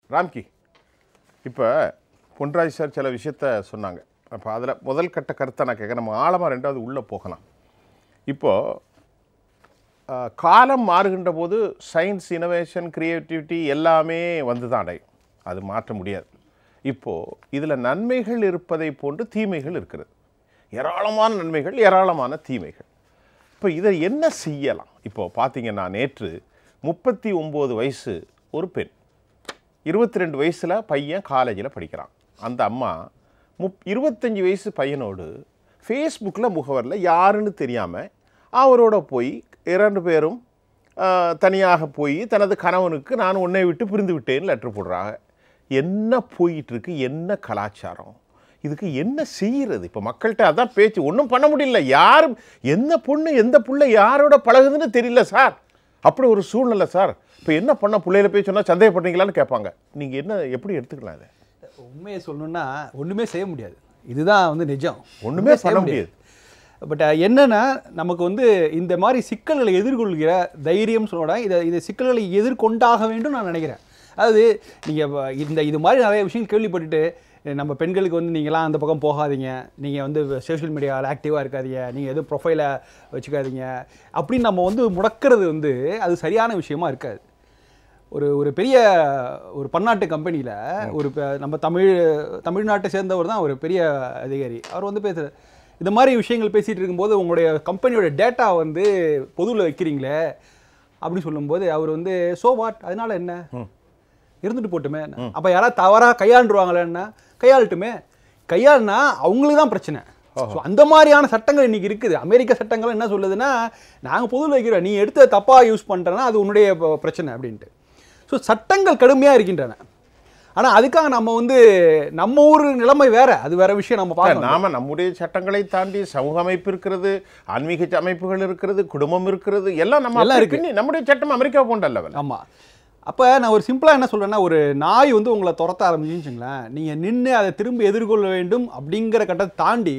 ராம்கி இப்போ பொன்ராஜ் சார் சில விஷயத்த சொன்னாங்க அப்போ அதில் முதல் கட்ட கருத்தை நான் கேட்க நம்ம ஆழமாக ரெண்டாவது உள்ளே போகலாம் இப்போது காலம் மாறுகின்ற போது சயின்ஸ் இனோவேஷன் கிரியேட்டிவிட்டி எல்லாமே வந்து தான் அடையும் அது மாற்ற முடியாது இப்போது இதில் நன்மைகள் இருப்பதை போன்று தீமைகள் இருக்கிறது ஏராளமான நன்மைகள் ஏராளமான தீமைகள் இப்போ இதை என்ன செய்யலாம் இப்போ பார்த்தீங்கன்னா நேற்று முப்பத்தி ஒம்பது வயசு ஒரு பெண் இருபத்தி ரெண்டு வயசில் பையன் காலேஜில் படிக்கிறான் அந்த அம்மா முப் இருபத்தஞ்சி வயசு பையனோடு ஃபேஸ்புக்கில் முகவரில் யாருன்னு தெரியாமல் அவரோட போய் இரண்டு பேரும் ஆஹ், தனியாக போய் தனது கணவனுக்கு நான் உன்னை விட்டு பிரிந்து விட்டேன்னு லெட்டர் போடுறாங்க என்ன போயிட்டு இருக்கு என்ன கலாச்சாரம் இதுக்கு என்ன செய்யறது இப்போ மக்கள்கிட்ட அதான் பேச்சு ஒன்றும் பண்ண முடியல யாரும் எந்த பொண்ணு எந்த புள்ள யாரோட பழகுதுன்னு தெரியல சார் அப்படி ஒரு சூழ்நிலை சார் இப்போ என்ன பண்ண பிள்ளையில போய் சொன்னால் சந்தேகப்படுறீங்களான்னு கேட்பாங்க நீங்கள் என்ன எப்படி எடுத்துக்கலாம் இதை உண்மையை சொல்லணும்னா ஒன்றுமே செய்ய முடியாது இதுதான் வந்து நிஜம் ஒண்ணுமே பண்ண முடியாது. பட் என்னன்னா நமக்கு வந்து இந்த மாதிரி சிக்கல்களை எதிர்கொள்கிற தைரியம் சொல்லோட இதை இந்த சிக்கல்களை எதிர்கொண்டாக வேண்டும் நான் நினைக்கிறேன் அதாவது நீங்கள் இந்த இது மாதிரி நிறைய விஷயங்கள் கேள்விப்பட்டுட்டு நம்ம பெண்களுக்கு வந்து நீங்களாம் அந்த பக்கம் போகாதீங்க நீங்கள் வந்து சோஷியல் மீடியாவில் ஆக்டிவாக இருக்காதீங்க நீங்கள் எதுவும் ப்ரொஃபைலை வச்சுக்காதீங்க அப்படின்னு நம்ம வந்து முடக்கிறது வந்து அது சரியான விஷயமா இருக்காது ஒரு ஒரு பெரிய ஒரு பன்னாட்டு கம்பெனியில் ஒரு ப- நம்ம தமிழ் தமிழ்நாட்டை சேர்ந்தவர் தான் ஒரு பெரிய அதிகாரி அவர் வந்து பேசுகிறார் இந்த மாதிரி விஷயங்கள் பேசிகிட்டு இருக்கும்போது உங்களுடைய கம்பெனியோட டேட்டா வந்து பொதுவில் வைக்கிறீங்களே அப்படி சொல்லும்போது அவர் வந்து சோ வாட் அதனால என்ன இருந்துட்டு போட்டுமே அப்போ யாராவது தவறாக கையாண்டுருவாங்களேன்னா கையாளட்டுமே கையாளுனா அவங்களுக்கு தான் பிரச்சனை ஸோ அந்த மாதிரியான சட்டங்கள் இன்னைக்கு இருக்குது அமெரிக்க சட்டங்கள் என்ன சொல்லுதுன்னா நாங்கள் பொதுவில் வைக்கிறோம் நீ எடுத்த தப்பாக யூஸ் பண்ணுறேன்னா அது உன்னுடைய ப- பிரச்சனை அப்படின்ட்டு ஸோ சட்டங்கள் கடுமையாக இருக்கின்றன ஆனால் அதுக்காக நம்ம வந்து நம்ம ஊர் நிலைமை வேற அது வேற விஷயம் நம்ம பார்க்கணும் நாம நம்முடைய சட்டங்களை தாண்டி சமூக அமைப்பு இருக்கிறது ஆன்மீக அமைப்புகள் இருக்கிறது குடும்பம் இருக்கிறது எல்லாம் நம்ம எல்லாம் அப்படி பின்னி நம்முடைய சட்டம் அமெரிக்கா போன்ற லெவல் ஆமாம் அப்போ நான் ஒரு சிம்பிளாக என்ன சொல்றேன்னா ஒரு நாய் வந்து உங்களை துரத்த ஆரம்பிச்சுன்னு வச்சுங்களேன் நீங்கள் நின்று அதை திரும்ப எதிர்கொள்ள வேண்டும் அப்படிங்கிற கட்டத்தை தாண்டி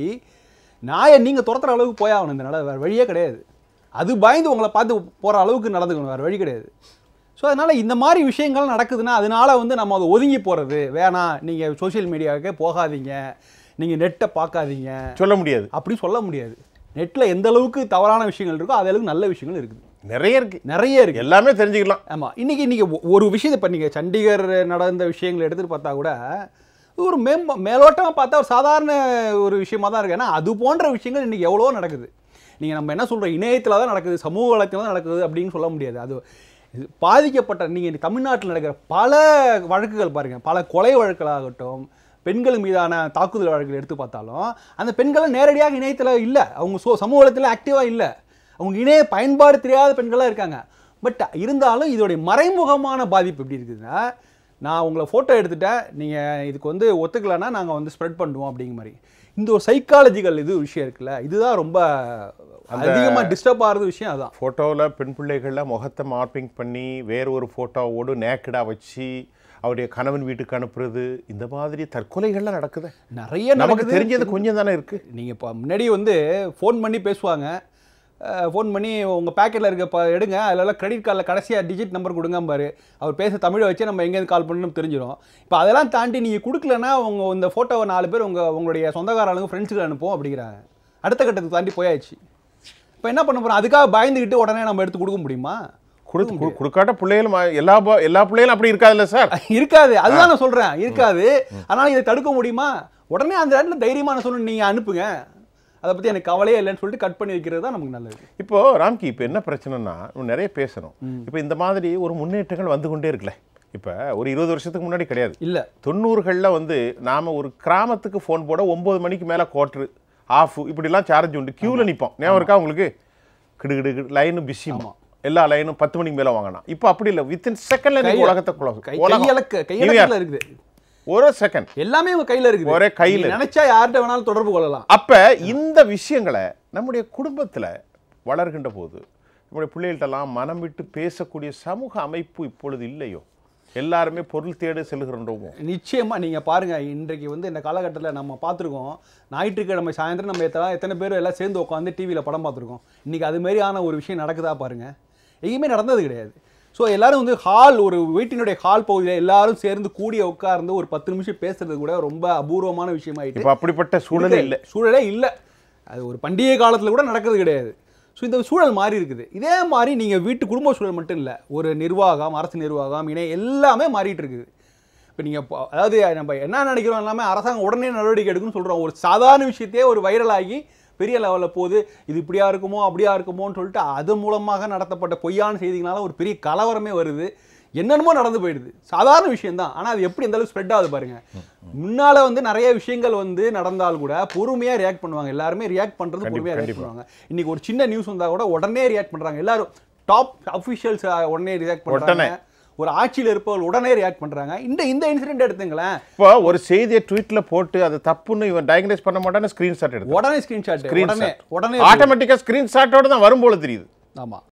நாயை நீங்கள் துரத்துற அளவுக்கு போயாகணும் இந்த நட வேறு வழியே கிடையாது அது பயந்து உங்களை பார்த்து போகிற அளவுக்கு நடந்துக்கணும் வேறு வழி கிடையாது ஸோ அதனால் இந்த மாதிரி விஷயங்கள் நடக்குதுன்னா அதனால வந்து நம்ம அதை ஒதுங்கி போகிறது வேணாம் நீங்கள் சோஷியல் மீடியாவுக்கே போகாதீங்க நீங்கள் நெட்டை பார்க்காதீங்க சொல்ல முடியாது அப்படி சொல்ல முடியாது நெட்டில் எந்த அளவுக்கு தவறான விஷயங்கள் இருக்கோ அதே அளவுக்கு நல்ல விஷயங்கள் இருக்குது நிறைய இருக்கு நிறைய இருக்குது எல்லாமே தெரிஞ்சுக்கலாம் ஆமாம் இன்னைக்கு இன்னைக்கு ஒ- ஒரு விஷயத்தை இப்போ நீங்கள் சண்டிகர் நடந்த விஷயங்களை எடுத்துட்டு பார்த்தா கூட இது ஒரு மேம் மேலோட்டமாக பார்த்தா ஒரு சாதாரண ஒரு விஷயமா தான் இருக்கு ஏன்னா அது போன்ற விஷயங்கள் இன்னைக்கு எவ்வளவோ நடக்குது நீங்கள் நம்ம என்ன சொல்கிறோம் இணையத்தில் தான் நடக்குது சமூக வழக்கில் தான் நடக்குது அப்படின்னு சொல்ல முடியாது அது இது பாதிக்கப்பட்ட நீங்கள் தமிழ்நாட்டில் நடக்கிற பல வழக்குகள் பாருங்கள் பல கொலை வழக்குகளாகட்டும் பெண்கள் மீதான தாக்குதல் வழக்குகள் எடுத்து பார்த்தாலும் அந்த பெண்களை நேரடியாக இணையத்தில் இல்லை அவங்க சோ சமூகத்தில் ஆக்டிவாக இல்லை அவங்க இணைய பயன்பாடு தெரியாத பெண்களாக இருக்காங்க பட் இருந்தாலும் இதோடைய மறைமுகமான பாதிப்பு எப்படி இருக்குதுன்னா நான் உங்களை ஃபோட்டோ எடுத்துட்டேன் நீங்கள் இதுக்கு வந்து ஒத்துக்கலைன்னா நாங்கள் வந்து ஸ்ப்ரெட் பண்ணுவோம் அப்படிங்கிற மாதிரி இந்த ஒரு சைக்காலஜிக்கல் இது விஷயம் இருக்குல்ல இதுதான் ரொம்ப அதிகமாக டிஸ்டர்ப் ஆகிறது விஷயம் அதான் ஃபோட்டோவில் பெண் பிள்ளைகள முகத்தை மார்பிங் பண்ணி வேற ஒரு ஃபோட்டோவோடு நேக்கடாக வச்சு அவருடைய கணவன் வீட்டுக்கு அனுப்புறது இந்த மாதிரி தற்கொலைகள்லாம் நடக்குது நிறைய நமக்கு நடக்குது தெரிஞ்சது கொஞ்சம் தானே இருக்கு நீங்கள் இப்போ முன்னாடி வந்து ஃபோன் பண்ணி பேசுவாங்க ஃபோன் பண்ணி உங்கள் பேக்கெட்டில் இருக்க ப எடுங்க அதிலெல்லாம் கிரெடிட் கார்டில் கடைசியாக டிஜிட் நம்பர் கொடுங்க பாரு அவர் பேச தமிழை வச்சு நம்ம எங்கேருந்து கால் பண்ணணும் தெரிஞ்சிடும் இப்போ அதெல்லாம் தாண்டி நீங்கள் கொடுக்கலன்னா உங்கள் இந்த ஃபோட்டோவை நாலு பேர் உங்கள் உங்களுடைய சொந்தக்கார ஆளுங்க ஃப்ரெண்ட்ஸுக்கு அனுப்புவோம் அப்படிங்கிறாங்க அடுத்த கட்டத்துக்கு தாண்டி போயாச்சு இப்போ என்ன பண்ண போகிறோம் அதுக்காக பயந்துக்கிட்டு உடனே நம்ம எடுத்து கொடுக்க முடியுமா கொடுத்து கு- கொடுக்காட்ட பிள்ளைகளும் எல்லா ப- எல்லா பிள்ளைகளும் அப்படி இருக்காதுல்ல சார் இருக்காது அதுதான் நான் சொல்றேன் இருக்காது அதனால இதை தடுக்க முடியுமா உடனே அந்த இடத்துல தைரியமான சொல்லணும் நீங்க அனுப்புங்க அதை பத்தி எனக்கு கவலையே இல்லைன்னு சொல்லிட்டு கட் பண்ணி வைக்கிறது தான் நமக்கு நல்லது இப்போ ராம்கி இப்போ என்ன பிரச்சனைனா இன்னும் நிறைய பேசணும் இப்போ இந்த மாதிரி ஒரு முன்னேற்றங்கள் வந்து கொண்டே இருக்குல்ல இப்போ ஒரு இருபது வருஷத்துக்கு முன்னாடி கிடையாது இல்ல தொண்ணூறுகளில் வந்து நாம ஒரு கிராமத்துக்கு ஃபோன் போட ஒம்பது மணிக்கு மேலே கோட்ரு ஆஃப் இப்படிலாம் சார்ஜ் உண்டு க்யூவில் நிற்போம் ஞாபகம் இருக்கா உங்களுக்கு கிடு கிடு கிடு லைனு பிஸி எல்லா லைனும் பத்து மணிக்கு மேலே வாங்கலாம் இப்போ அப்படி இல்லை வித்தின் செகண்ட்ல நீங்க உலகத்தை கை குழப்பம் கையளக்க கையளக்கத்துல இருக்குது ஒரு செகண்ட் எல்லாமே உங்க கையில இருக்குது ஒரே கையில நீங்க நினைச்சா யார்கிட்ட வேணாலும் தொடர்பு கொள்ளலாம் அப்ப இந்த விஷயங்களை நம்முடைய குடும்பத்துல வளர்கின்ற போது நம்முடைய பிள்ளைகள்ட்டெல்லாம் மனம் விட்டு பேசக்கூடிய சமூக அமைப்பு இப்பொழுது இல்லையோ எல்லாருமே பொருள் தேட செல்கின்றோமோ நிச்சயமா நீங்க பாருங்க இன்றைக்கு வந்து இந்த காலகட்டத்தில் நம்ம பார்த்துருக்கோம் ஞாயிற்றுக்கிழமை சாயந்தரம் நம்ம எத்தனை எத்தனை பேர் எல்லாம் சேர்ந்து உட்காந்து டிவியில் படம் பார்த்துருக்கோம் இன்னைக்கு அது மாதிரியான ஒரு விஷயம் நடக்குதா பாருங்க எங்கேயுமே நடந்தது கிடையாது ஸோ எல்லாரும் வந்து ஹால் ஒரு வீட்டினுடைய ஹால் பகுதியில் எல்லாரும் சேர்ந்து கூடிய உட்கார்ந்து ஒரு பத்து நிமிஷம் பேசுறது கூட ரொம்ப அபூர்வமான விஷயமாயிட்டு இப்போ அப்படிப்பட்ட சூழலே இல்லை சூழலே இல்லை அது ஒரு பண்டிகை காலத்தில் கூட நடக்கிறது கிடையாது ஸோ இந்த சூழல் மாறி இருக்குது இதே மாதிரி நீங்கள் வீட்டு குடும்ப சூழல் மட்டும் இல்லை ஒரு நிர்வாகம் அரசு நிர்வாகம் இணை எல்லாமே மாறிட்டு இருக்குது இப்போ நீங்கள் அதாவது நம்ம என்ன நினைக்கிறோம் எல்லாமே அரசாங்கம் உடனே நடவடிக்கை எடுக்குன்னு சொல்கிறோம் ஒரு சாதாரண விஷயத்தையே ஒரு வைரல் ஆகி பெரிய லெவலில் போகுது இது இப்படியா இருக்குமோ அப்படியா இருக்குமோன்னு சொல்லிட்டு அது மூலமாக நடத்தப்பட்ட பொய்யான செய்திகளால ஒரு பெரிய கலவரமே வருது என்னென்னமோ நடந்து போயிடுது சாதாரண விஷயம்தான் ஆனால் அது எப்படி எந்த அளவுக்கு ஸ்ப்ரெட் ஆகுது பாருங்க முன்னால வந்து நிறைய விஷயங்கள் வந்து நடந்தால் கூட பொறுமையா ரியாக்ட் பண்ணுவாங்க எல்லாருமே ரியாக்ட் பண்றது கண்டிப்பா, பொறுமையா ரியாக்ட் கண்டிப்பா. பண்ணுவாங்க இன்னைக்கு ஒரு சின்ன நியூஸ் வந்தா கூட உடனே ரியாக்ட் பண்றாங்க எல்லாரும் டாப் அஃபிஷியல்ஸ் உடனே ரியாக்ட் பண்றாங்க உடனே. ஒரு ஆட்சியில் இருப்பவர்கள் உடனே ரியாக்ட் பண்றாங்க இந்த இந்த இன்சிடென்ட் எடுத்துங்களேன் இப்போ ஒரு செய்தியை ட்வீட்ல போட்டு அது தப்புன்னு இவன் டயக்னைஸ் பண்ண மாட்டான்னு ஸ்கிரீன்ஷாட் எடுத்து உடனே ஸ்கிரீன்ஷாட் உடனே உடனே ஆட்டோமேட்டிக்காக ஸ்கிரீன்ஷாட்டோட தான் வரும் போல தெரியுது ஆமா